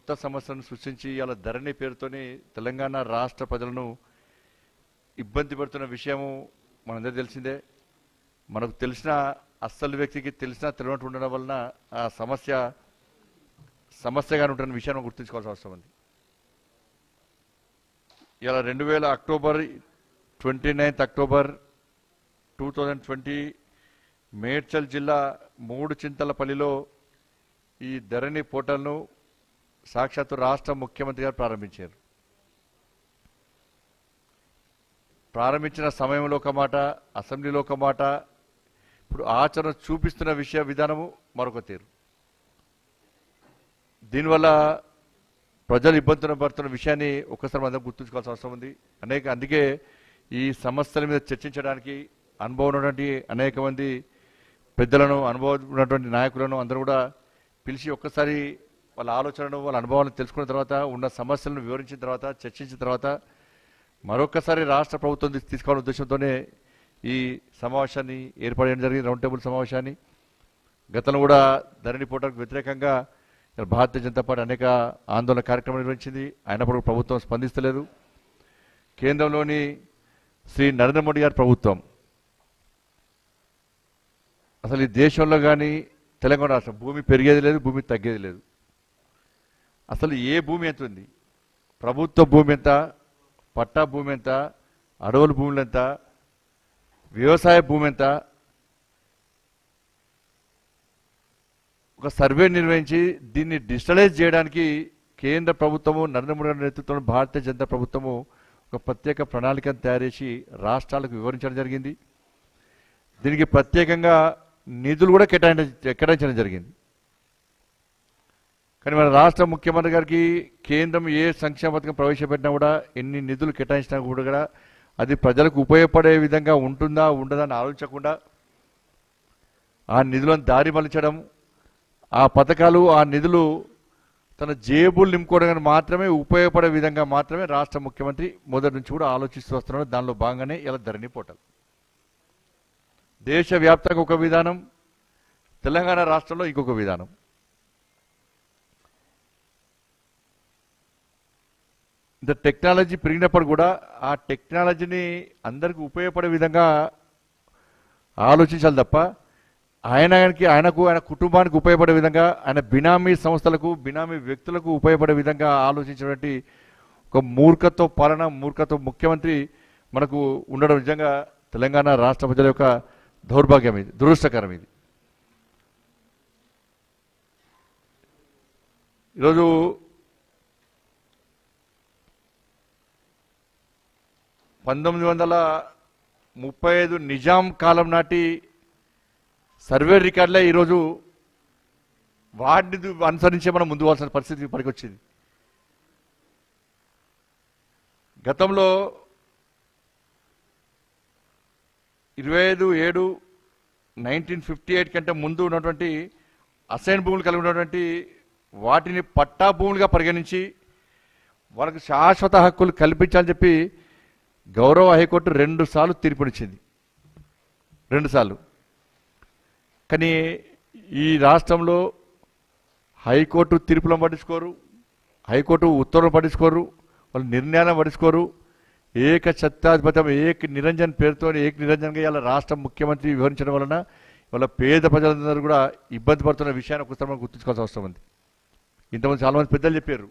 కొత్త సమస్యలను సృష్టించి ఇలా ధరణి పేరుతోని తెలంగాణ రాష్ట్ర ప్రజలను ఇబ్బంది పడుతున్న విషయము మనందరికీ తెలిసిందే మనకు తెలిసిన అస్సలు వ్యక్తికి తెలిసిన తెలియనట్టు ఉండడం వలన ఆ సమస్య సమస్యగా ఉంటున్న విషయాన్ని గుర్తుంచుకోవాల్సిన అవసరం ఉంది ఇలా రెండు వేల October twenty ninth October two thousand twenty Medchal జిల్లా మూడు చింతలపల్లిలో ఈ ధరణి పోర్టల్ను సాక్షాత్తు రాష్ట్ర ముఖ్యమంత్రి గారు ప్రారంభించారు ప్రారంభించిన సమయంలో ఒక మాట అసెంబ్లీలో ఒక మాట ఇప్పుడు ఆచరణ చూపిస్తున్న విషయ విధానము మరొక తీరు దీనివల్ల ప్రజలు ఇబ్బందులు పడుతున్న విషయాన్ని ఒక్కసారి మనం గుర్తుంచుకోవాల్సిన అవసరం ఉంది అనేక అందుకే ఈ సమస్యల మీద చర్చించడానికి అనుభవం ఉన్నటువంటి అనేక మంది పెద్దలను అనుభవం ఉన్నటువంటి నాయకులను అందరూ కూడా పిలిచి ఒక్కసారి వాళ్ళ ఆలోచనను వాళ్ళ అనుభవాలను తెలుసుకున్న తర్వాత ఉన్న సమస్యలను వివరించిన తర్వాత చర్చించిన తర్వాత మరొకసారి రాష్ట్ర ప్రభుత్వం తీసు- తీసుకోవాలనే ఉద్దేశంతోనే ఈ సమావేశాన్ని ఏర్పాటు చేయడం జరిగింది రౌండ్ టేబుల్ సమావేశాన్ని గతంలో కూడా ధరణి పోవడానికి వ్యతిరేకంగా భారతీయ జనతా పార్టీ అనేక ఆందోళన కార్యక్రమాలు నిర్వహించింది అయినప్పుడు ప్రభుత్వం స్పందిస్తలేదు కేంద్రంలోని శ్రీ నరేంద్ర మోడీ గారి ప్రభుత్వం అసలు ఈ దేశంలో కానీ తెలంగాణ రాష్ట్రం భూమి పెరిగేది లేదు భూమి తగ్గేది లేదు అసలు ఏ భూమి ఎంత ఉంది ప్రభుత్వ భూమి ఎంత పట్టా భూమి ఎంత అడవుల భూములు ఎంత వ్యవసాయ భూమి ఎంత ఒక సర్వే నిర్వహించి దీన్ని డిజిటలైజ్ చేయడానికి కేంద్ర ప్రభుత్వము నరేంద్ర మోడీ గారి నేతృత్వంలో భారతీయ జనతా ప్రభుత్వము ఒక ప్రత్యేక ప్రణాళికను తయారు చేసి రాష్ట్రాలకు వివరించడం జరిగింది దీనికి ప్రత్యేకంగా నిధులు కూడా కేటాయించ కేటాయించడం జరిగింది కానీ మన రాష్ట్ర ముఖ్యమంత్రి గారికి కేంద్రం ఏ సంక్షేమ పథకం ప్రవేశపెట్టినా కూడా ఎన్ని నిధులు కేటాయించినా కూడా కూడా అది ప్రజలకు ఉపయోగపడే విధంగా ఉంటుందా ఉండదా అని ఆలోచించకుండా ఆ నిధులను దారి మలచడం ఆ పథకాలు ఆ నిధులు తన జేబులు నింపుకోవడానికి మాత్రమే ఉపయోగపడే విధంగా మాత్రమే రాష్ట్ర ముఖ్యమంత్రి మొదటి నుంచి కూడా ఆలోచిస్తూ వస్తున్నాడు దానిలో భాగంగానే ఇలా ధరణి పోటల్ దేశవ్యాప్తంగా ఒక విధానం తెలంగాణ రాష్ట్రంలో ఇంకొక విధానం ఇంత టెక్నాలజీ పెరిగినప్పుడు కూడా ఆ టెక్నాలజీని అందరికీ ఉపయోగపడే విధంగా ఆలోచించాలి తప్ప ఆయనకి ఆయనకు ఆయన కుటుంబానికి ఉపయోగపడే విధంగా ఆయన బినామీ సంస్థలకు బినామీ వ్యక్తులకు ఉపయోగపడే విధంగా ఆలోచించినటువంటి ఒక మూర్ఖత్వ పాలన మూర్ఖత్వ ముఖ్యమంత్రి మనకు ఉండడం నిజంగా తెలంగాణ రాష్ట్ర ప్రజల యొక్క దౌర్భాగ్యం ఇది దురదృష్టకరం ఇది ఈరోజు పంతొమ్మిది వందల ముప్పై ఐదు నిజాం కాలం నాటి సర్వే రికార్డులే ఈరోజు వాటిని దు- అనుసరించే మనం ముందు పోవాల్సిన పరిస్థితి పనికొచ్చింది గతంలో ఇరవై ఐదు ఏడు నైన్టీన్ ఫిఫ్టీ ఎయిట్ కంటే ముందు ఉన్నటువంటి అసైన్ భూములు కలిగి ఉన్నటువంటి వాటిని పట్టా భూములుగా పరిగణించి వాళ్ళకు శాశ్వత హక్కులు కల్పించాలని చెప్పి గౌరవ హైకోర్టు రెండు సార్లు తీర్పునిచ్చింది రెండు సార్లు కానీ ఈ రాష్ట్రంలో హైకోర్టు తీర్పులను పట్టించుకోరు హైకోర్టు ఉత్తర్వులు పట్టించుకోరు వాళ్ళు నిర్ణయాలను పట్టించుకోరు ఏక సత్యాధిపత్యం ఏక నిరంజన్ పేరుతో ఏక నిరంజన్గా ఇలా రాష్ట్ర ముఖ్యమంత్రి వివరించడం వలన వాళ్ళ పేద ప్రజలందరూ కూడా ఇబ్బంది పడుతున్న విషయాన్ని ఒకసారి మనం గుర్తుంచుకోవాల్సిన అవసరం ఉంది ఇంతమంది చాలామంది పెద్దలు చెప్పారు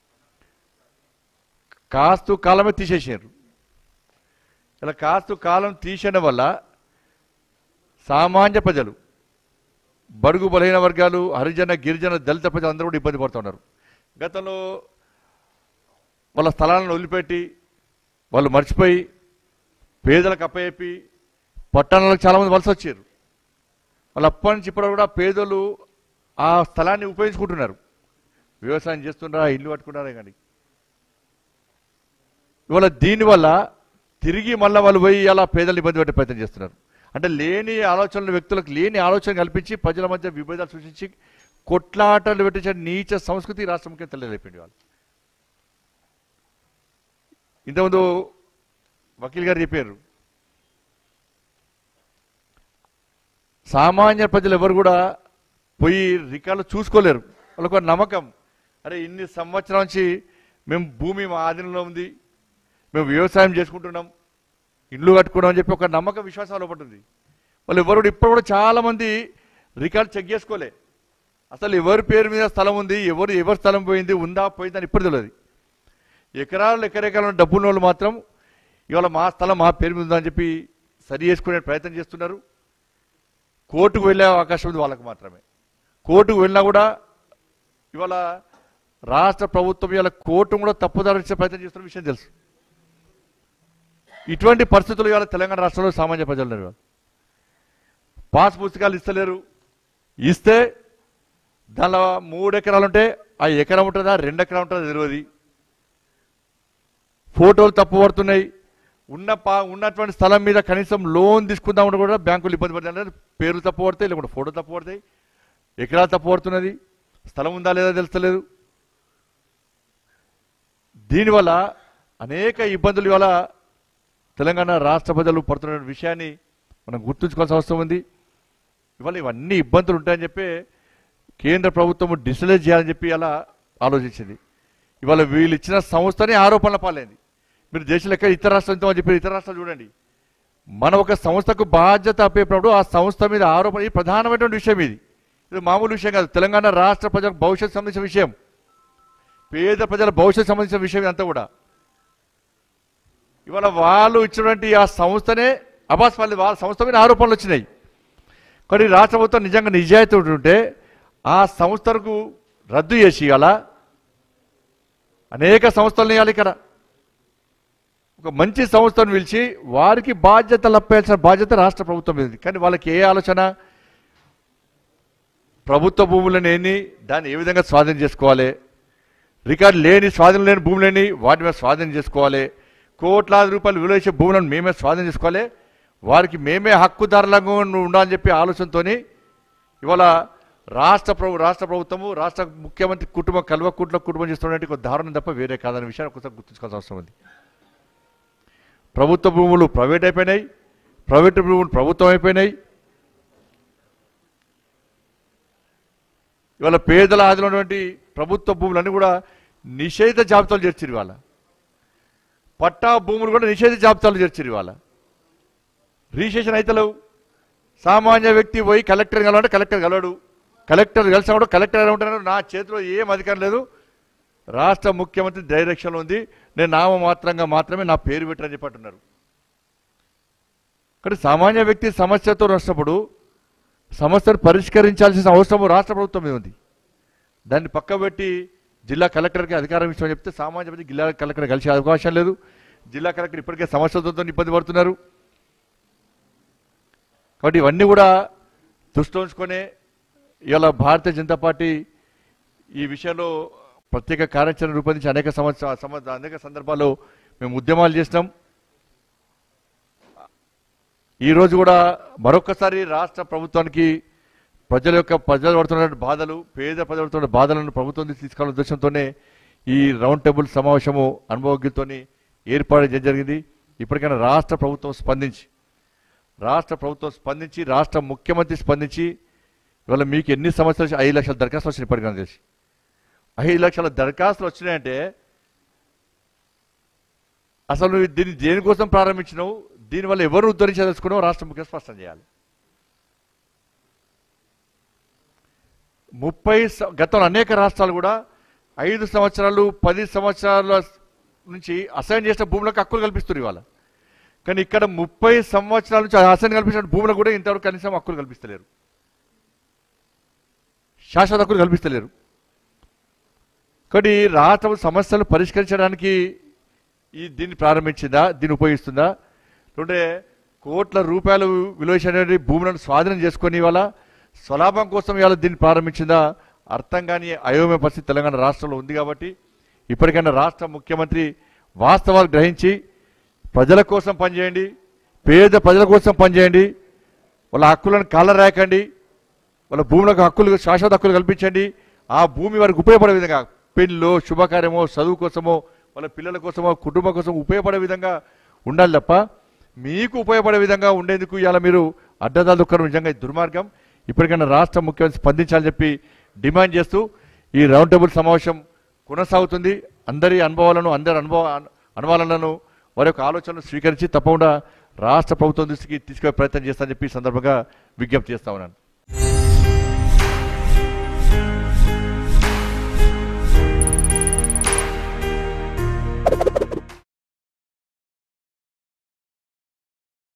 కాస్తు కాలమే తీసేసారు ఇలా కాస్తు కాలం తీసేయడం వల్ల సామాన్య ప్రజలు బడుగు బలహీన వర్గాలు హరిజన గిరిజన దళిత ప్రజలు అందరూ కూడా ఇబ్బంది పడుతున్నారు గతంలో వాళ్ళ స్థలాలను వదిలిపెట్టి వాళ్ళు మర్చిపోయి పేదలకు అప్పచెప్పి పట్టణాలకు చాలామంది వలస వచ్చారు వాళ్ళు అప్పటి నుంచి ఇప్పుడు కూడా పేదలు ఆ స్థలాన్ని ఉపయోగించుకుంటున్నారు వ్యవసాయం చేస్తున్నారా ఇల్లు కట్టుకున్నారా కానీ ఇవాళ దీనివల్ల తిరిగి మళ్ళీ వాళ్ళు పోయి అలా పేదలు ఇబ్బంది పెట్టే ప్రయత్నం చేస్తున్నారు అంటే లేని ఆలోచనలు వ్యక్తులకు లేని ఆలోచన కల్పించి ప్రజల మధ్య విభేదాలు సృష్టించి కొట్లాటలు పెట్టించే నీచ సంస్కృతి ఈ రాష్ట్ర ముఖ్యం తెలియలేపిండి వాళ్ళు ఇంతకుముందు వకీల్ గారు చెప్పారు సామాన్య ప్రజలు ఎవరు కూడా పోయి రికార్డులు చూసుకోలేరు వాళ్ళకు ఒక నమ్మకం అరే ఇన్ని సంవత్సరాల నుంచి మేము భూమి మా ఆధీనంలో ఉంది మేము వ్యవసాయం చేసుకుంటున్నాం ఇల్లు కట్టుకున్నాం అని చెప్పి ఒక నమ్మకం విశ్వాసం లోపడుతుంది వాళ్ళు ఎవరు కూడా ఇప్పుడు కూడా చాలా మంది రికార్డ్ చెక్ చేసుకోలే అసలు ఎవరి పేరు మీద స్థలం ఉంది ఎవరు ఎవరి స్థలం పోయింది ఉందా పోయిందని ఇప్పుడు తెలియదు ఎకరాలు ఎకరెకరాల డబ్బున్న వాళ్ళు మాత్రం ఇవాళ మా స్థలం మా పేరు మీద ఉందని చెప్పి సరి చేసుకునే ప్రయత్నం చేస్తున్నారు కోర్టుకు వెళ్ళే అవకాశం ఉంది వాళ్ళకు మాత్రమే కోర్టుకు వెళ్ళినా కూడా ఇవాళ రాష్ట్ర ప్రభుత్వం ఇవాళ కోర్టు కూడా తప్పుదారు ఇచ్చే ప్రయత్నం చేస్తున్న విషయం తెలుసు ఇటువంటి పరిస్థితులు ఇవాళ తెలంగాణ రాష్ట్రంలో సామాన్య ప్రజలు ఉన్నారు ఇవాళ. పాస్ పుస్తకాలు ఇస్తలేరు ఇస్తే దానిలో మూడు ఎకరాలు ఉంటే ఆ ఎకరం ఉంటుందా రెండు ఎకరాలు ఉంటుందా తెలియదు ఫోటోలు తప్పు పడుతున్నాయి ఉన్న పా ఉన్నటువంటి స్థలం మీద కనీసం లోన్ తీసుకుందామంటే కూడా బ్యాంకులు ఇబ్బంది పడుతున్నాయి పేర్లు తప్పు పడతాయి లేకుంటే ఫోటో తప్పు పడతాయి ఎకరాలు తప్పు పడుతున్నది స్థలం ఉందా లేదా తెలుస్తలేదు దీనివల్ల అనేక ఇబ్బందులు ఇవాళ తెలంగాణ రాష్ట్ర ప్రజలు పడుతున్న విషయాన్ని మనం గుర్తుంచుకోవాల్సిన అవసరం ఉంది ఇవాళ ఇవన్నీ ఇబ్బందులు ఉంటాయని చెప్పి కేంద్ర ప్రభుత్వం డిజిటలైజ్ చేయాలని చెప్పి అలా ఆలోచించింది ఇవాళ వీళ్ళు ఇచ్చిన సంస్థని ఆరోపణల పాలైంది మీరు దేశంలో ఎక్కడ ఇతర రాష్ట్రాలతో అని చెప్పి ఇతర రాష్ట్రాలు చూడండి మన ఒక సంస్థకు బాధ్యత అప్పేటప్పుడు ఆ సంస్థ మీద ఆరోపణ ఇది ప్రధానమైనటువంటి విషయం ఇది ఇది మామూలు విషయం కాదు తెలంగాణ రాష్ట్ర ప్రజలకు భవిష్యత్తు సంబంధించిన విషయం పేద ప్రజల భవిష్యత్తు సంబంధించిన విషయం ఇదంతా కూడా ఇవాళ వాళ్ళు ఇచ్చినటువంటి ఆ సంస్థనే అబాస్పల్లి వాళ్ళ సంస్థ మీద ఆరోపణలు వచ్చినాయి కానీ రాష్ట్ర ప్రభుత్వం నిజంగా నిజాయితీ ఉంటుంటే ఆ సంస్థలకు రద్దు చేసి ఇవాళ అనేక సంస్థలను ఇవ్వాలి ఇక్కడ ఒక మంచి సంస్థను పిలిచి వారికి బాధ్యతలు అప్పేయాల్సిన బాధ్యత రాష్ట్ర ప్రభుత్వం మీద ఉంది కానీ వాళ్ళకి ఏ ఆలోచన ప్రభుత్వ భూములను ఏంది దాన్ని ఏ విధంగా స్వాధీనం చేసుకోవాలి రికార్డు లేని స్వాధీనం లేని భూములని వాటి మీద స్వాధీనం చేసుకోవాలి కోట్లాది రూపాయలు విలువ చేసే భూములను మేమే స్వాధీనం చేసుకోవాలి వారికి మేమే హక్కుదారులంగా ఉండాలని చెప్పి ఆలోచనతోని ఇవాళ రాష్ట్ర ప్రభు రాష్ట్ర ప్రభుత్వము రాష్ట్ర ముఖ్యమంత్రి కుటుంబం కల్వకుట్ల కుటుంబం చేస్తున్నటువంటి ఒక దారుణం తప్ప వేరే కాదనే విషయాన్ని ఒకసారి గుర్తుంచుకోవాల్సిన అవసరం ఉంది ప్రభుత్వ భూములు ప్రైవేట్ అయిపోయినాయి ప్రైవేట్ భూములు ప్రభుత్వం అయిపోయినాయి ఇవాళ పేదల ఆదిలో ఉన్నటువంటి ప్రభుత్వ భూములన్నీ కూడా నిషేధ జాబితాలు చేర్చిరు ఇవాళ పట్టా భూములు కూడా నిషేధ జాబితాలు చేర్చిరు ఇవాళ రిజిస్ట్రేషన్ అయితలేవు సామాన్య వ్యక్తి పోయి కలెక్టర్ కలవాలంటే కలెక్టర్ కలవాడు కలెక్టర్ కలిసినా కూడా కలెక్టర్ ఎలా ఉంటున్నాడు నా చేతిలో ఏం అధికారం లేదు రాష్ట్ర ముఖ్యమంత్రి డైరెక్షన్లో ఉంది నేను నామమాత్రంగా మాత్రమే నా పేరు పెట్టని చెప్పంటున్నారు కానీ సామాన్య వ్యక్తి సమస్యతో వచ్చినప్పుడు సమస్యను పరిష్కరించాల్సిన అవసరం రాష్ట్ర ప్రభుత్వం మీద ఉంది దాన్ని పక్కబెట్టి జిల్లా కలెక్టర్కి అధికారం ఇస్తామని చెప్తే సామాన్య వ్యక్తి జిల్లా కలెక్టర్ కలిసే అవకాశం లేదు జిల్లా కలెక్టర్ ఇప్పటికే సమస్యలతో ఇబ్బంది పడుతున్నారు కాబట్టి ఇవన్నీ కూడా దృష్టిలో ఉంచుకొని ఇవాళ భారతీయ జనతా పార్టీ ఈ విషయంలో ప్రత్యేక కార్యాచరణ రూపొందించి అనేక సంవత్సర సంవ- అనేక సందర్భాల్లో మేము ఉద్యమాలు చేసినాం ఈ రోజు కూడా మరొకసారి రాష్ట్ర ప్రభుత్వానికి ప్రజల యొక్క ప్రజలు పడుతున్న బాధలు పేద ప్రజలు పడుతున్న బాధలను ప్రభుత్వం నుంచి తీసుకురావాలనే ఉద్దేశంతోనే ఈ రౌండ్ టేబుల్ సమావేశము అనుభవజ్ఞులతో ఏర్పాటు చేయడం జరిగింది ఇప్పటికైనా రాష్ట్ర ప్రభుత్వం స్పందించి రాష్ట్ర ప్రభుత్వం స్పందించి రాష్ట్ర ముఖ్యమంత్రి స్పందించి ఇవాళ మీకు ఎన్ని సమస్యలు వచ్చి ఐదు లక్షల దరఖాస్తులు వచ్చినాయి ఇప్పటికైనా తెలిసి ఐదు లక్షల దరఖాస్తులు వచ్చినాయంటే అసలు నువ్వు దీన్ని దేనికోసం ప్రారంభించినావు దీనివల్ల ఎవరు ఉద్ధరించదలుచుకున్నావు రాష్ట్ర ముఖ్యం స్పష్టం చేయాలి ముప్పై స- గతంలో అనేక రాష్ట్రాలు కూడా ఐదు సంవత్సరాలు పది సంవత్సరాల నుంచి అసైన్ చేసిన భూములకు హక్కులు కల్పిస్తున్నారు ఇవాళ కానీ ఇక్కడ ముప్పై సంవత్సరాల నుంచి అసైన్ కల్పించిన భూములకు కూడా ఇంతవరకు కనీసం హక్కులు కల్పిస్తలేరు శాశ్వత హక్కులు కల్పిస్తలేరు కానీ రాష్ట్రం సమస్యలు పరిష్కరించడానికి ఈ దీన్ని ప్రారంభించిందా దీన్ని ఉపయోగిస్తుందా లేకుంటే కోట్ల రూపాయలు విలువ చేసేటువంటి భూములను స్వాధీనం చేసుకొని ఇవాళ స్వలాభం కోసం ఇవాళ దీన్ని ప్రారంభించిందా అర్థం కాని అయోమయ పరిస్థితి తెలంగాణ రాష్ట్రంలో ఉంది కాబట్టి ఇప్పటికైనా రాష్ట్ర ముఖ్యమంత్రి వాస్తవాలు గ్రహించి ప్రజల కోసం పనిచేయండి పేద ప్రజల కోసం పనిచేయండి వాళ్ళ హక్కులను కాలరాకండి వాళ్ళ భూములకు హక్కులు శాశ్వత హక్కులు కల్పించండి ఆ భూమి వారికి ఉపయోగపడే విధంగా పెళ్ళో శుభకార్యమో చదువు కోసమో వాళ్ళ పిల్లల కోసమో కుటుంబం కోసం ఉపయోగపడే విధంగా ఉండాలి తప్ప మీకు ఉపయోగపడే విధంగా ఉండేందుకు ఇవాళ మీరు అడ్డదాలు దొక్కడం నిజంగా ఇది దుర్మార్గం ఇప్పటికైనా రాష్ట్ర ముఖ్యమంత్రి స్పందించాలని చెప్పి డిమాండ్ చేస్తూ ఈ రౌండ్ టేబుల్ సమావేశం కొనసాగుతుంది అందరి అనుభవాలను అందరి అనుభవ అనుభవాలను వారి యొక్క ఆలోచనలు స్వీకరించి తప్పకుండా రాష్ట్ర ప్రభుత్వం దృష్టికి తీసుకునే ప్రయత్నం చేస్తానని చెప్పి ఈ సందర్భంగా విజ్ఞప్తి చేస్తా ఉన్నాను